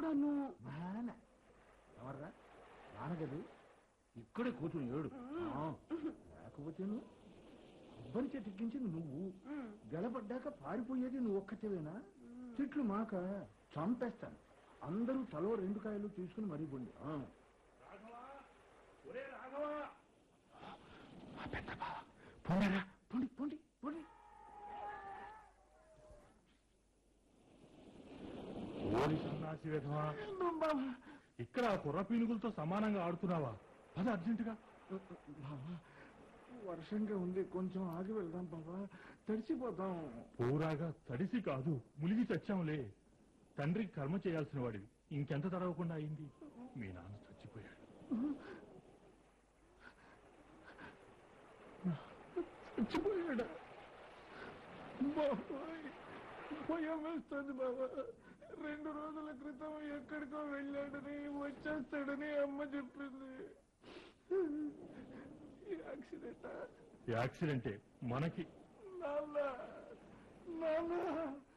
కూడాను నాన్న ఎవర్రా నాన్నగదు ఇక్కడే కూతురు ఏడు ఆ, లేకపోతేను కొబ్బరి చెట్టు ఎక్కించింది నువ్వు గెలపడ్డాక పారిపోయేది నువ్వు ఒక్కతేవేనా చెట్లు మాక చంపేస్తాను అందరూ తలో రెండు కాయలు తీసుకుని మరీ పొండి పొండరా పొండి పొండి పొండి ఓరి సన్నాసి విధవా ఇక్కడ ఆ కుర్ర పీనుగులతో సమానంగా ఆడుతున్నావా అది అర్జెంటుగా బావా వర్షంగా ఉంది కొంచెం ఆగి వెళ్దాం బాబా తడిసిపోతాం పోరాగా తడిసి కాదు ములిగి చచ్చాంలే తండ్రికి కర్మ చేయాల్సిన వాడివి ఇంకెంత తడవకుండా అయింది మీ నాన్న చచ్చిపోయాడు చచ్చిపోయాడా బాబాయ్ భయం వేస్తుంది బాబా రెండు రోజుల క్రితం ఎక్కడికో వెళ్ళాడని వచ్చేస్తాడని అమ్మ చెప్పింది ఈ యాక్సిడెంట్ యాక్సిడెంటే మనకి నాన్న నాన్న